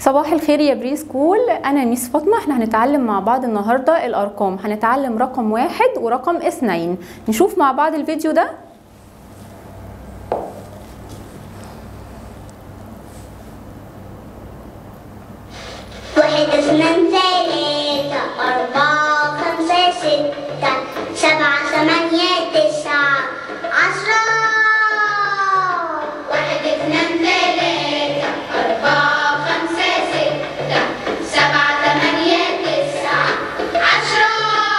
صباح الخير يا بري سكول انا ميس فاطمه احنا هنتعلم مع بعض النهارده الارقام هنتعلم رقم واحد ورقم اثنين نشوف مع بعض الفيديو ده واحد اثنين ثلاثة أربعة خمسة ستة سبعة ثمانية تسعة عشرة واحد اثنين ثلاثة أربعة خمسة ستة سبعة ثمانية تسعة عشرة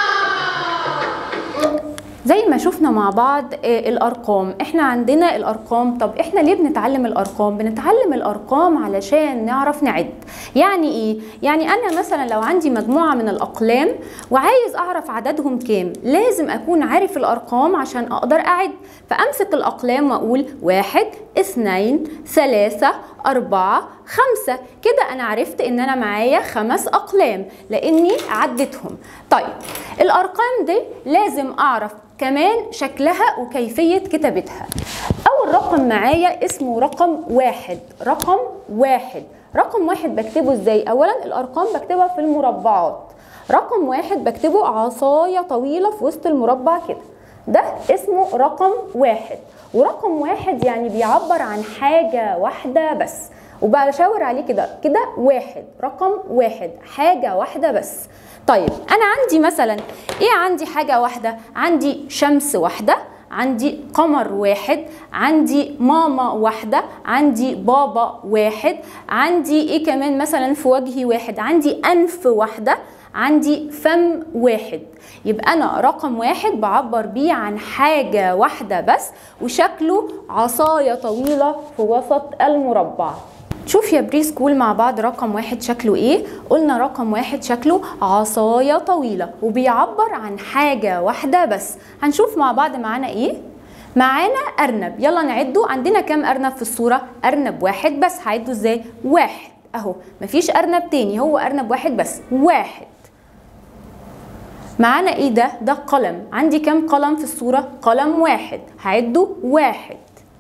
زي ما شفنا مع بعض آه، الارقام احنا عندنا الارقام طب احنا ليه بنتعلم الارقام بنتعلم الارقام علشان نعرف نعد يعني ايه يعني انا مثلا لو عندي مجموعه من الاقلام وعايز اعرف عددهم كام لازم اكون عارف الارقام عشان اقدر اعد فامسك الاقلام واقول واحد اثنين ثلاثة أربعة خمسة كده أنا عرفت إن أنا معايا خمس أقلام لأني عدتهم طيب الأرقام دي لازم أعرف كمان شكلها وكيفية كتابتها أول رقم معايا اسمه رقم واحد رقم واحد رقم واحد بكتبه ازاي أولا الأرقام بكتبها في المربعات رقم واحد بكتبه عصاية طويلة في وسط المربع كده ده اسمه رقم واحد ورقم واحد يعني بيعبر عن حاجة واحدة بس وبشاور عليه كده كده واحد رقم واحد حاجة واحدة بس طيب أنا عندي مثلا إيه عندي حاجة واحدة عندي شمس واحدة عندي قمر واحد عندي ماما واحدة عندي بابا واحد عندي ايه كمان مثلا في وجهي واحد عندي أنف واحدة عندي فم واحد يبقى أنا رقم واحد بعبر بيه عن حاجة واحدة بس وشكله عصاية طويلة في وسط المربع شوف يا بري سكول مع بعض رقم واحد شكله ايه قلنا رقم واحد شكله عصاية طويلة وبيعبر عن حاجة واحدة بس هنشوف مع بعض معانا ايه معانا أرنب يلا نعده عندنا كام أرنب في الصورة أرنب واحد بس هعده ازاي واحد اهو مفيش أرنب تاني هو أرنب واحد بس واحد معانا ايه ده ده قلم عندي كام قلم في الصورة قلم واحد هعده واحد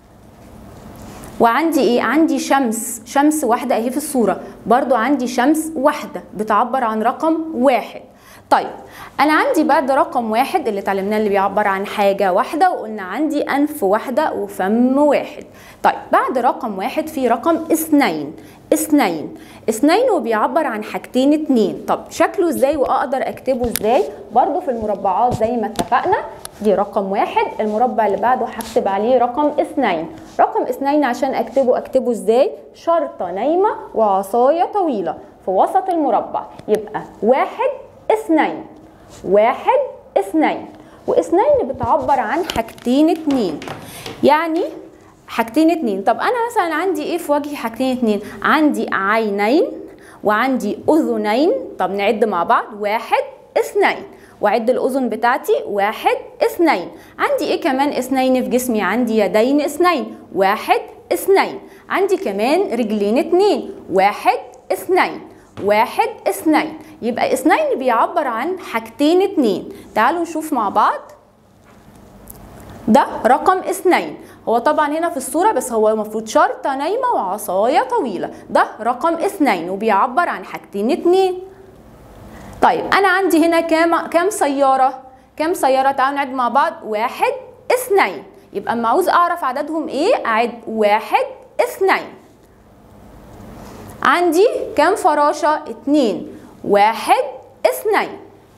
وعندي ايه عندي شمس شمس واحدة اهي في الصورة برضو عندي شمس واحدة بتعبر عن رقم واحد طيب انا عندي بعد رقم واحد اللي اتعلمناه اللي بيعبر عن حاجة واحدة وقلنا عندي انف واحدة وفم واحد طيب بعد رقم واحد في رقم اثنين اثنين اثنين وبيعبر عن حاجتين اتنين طب شكله ازاي واقدر اكتبه ازاي برضو في المربعات زي ما اتفقنا دي رقم واحد المربع اللي بعده هكتب عليه رقم اثنين رقم اثنين عشان اكتبه اكتبه ازاي شرطة نايمة وعصاية طويلة في وسط المربع يبقى واحد اثنين واحد اثنين واثنين بتعبر عن حاجتين اتنين يعني حاجتين اتنين طب انا مثلا عندي ايه في وجهي حاجتين اتنين عندي عينين وعندي اذنين طب نعد مع بعض واحد اثنين وعد الاذن بتاعتي واحد اثنين عندي ايه كمان اثنين في جسمي عندي يدين اثنين واحد اثنين عندي كمان رجلين اتنين واحد اثنين واحد اثنين يبقى اثنين بيعبر عن حاجتين اتنين تعالوا نشوف مع بعض ده رقم اثنين هو طبعا هنا في الصورة بس هو المفروض شرطة نايمة وعصاية طويلة ده رقم اثنين وبيعبر عن حاجتين اتنين طيب انا عندي هنا كام كام سيارة كام سيارة تعالوا نعد مع بعض واحد اثنين يبقى اما عاوز اعرف عددهم ايه اعد واحد اثنين عندي كام فراشة اتنين واحد اثنين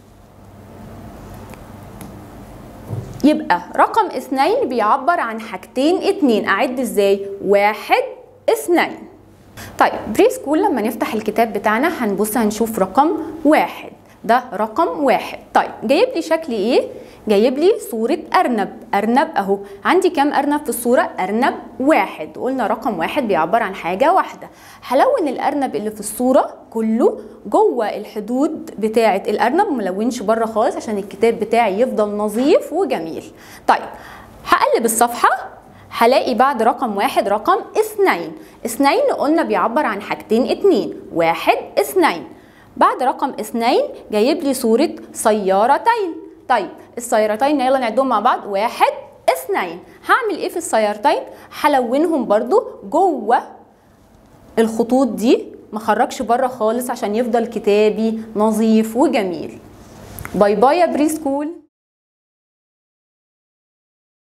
يبقى رقم اثنين بيعبر عن حاجتين اتنين اعد ازاي واحد اثنين طيب بري سكول لما نفتح الكتاب بتاعنا هنبص هنشوف رقم واحد ده رقم واحد طيب جايب لي شكل ايه جايب لي صورة أرنب أرنب أهو عندي كام أرنب في الصورة أرنب واحد قلنا رقم واحد بيعبر عن حاجة واحدة هلون الأرنب اللي في الصورة كله جوه الحدود بتاعة الأرنب ملونش بره خالص عشان الكتاب بتاعي يفضل نظيف وجميل طيب هقلب الصفحة هلاقي بعد رقم واحد رقم اثنين اثنين قلنا بيعبر عن حاجتين اتنين واحد اثنين بعد رقم اثنين جايب لي صورة سيارتين طيب السيارتين يلا نعدهم مع بعض واحد اثنين هعمل ايه في السيارتين هلونهم برضو جوه الخطوط دي ما خرجش بره خالص عشان يفضل كتابي نظيف وجميل باي باي يا بري سكول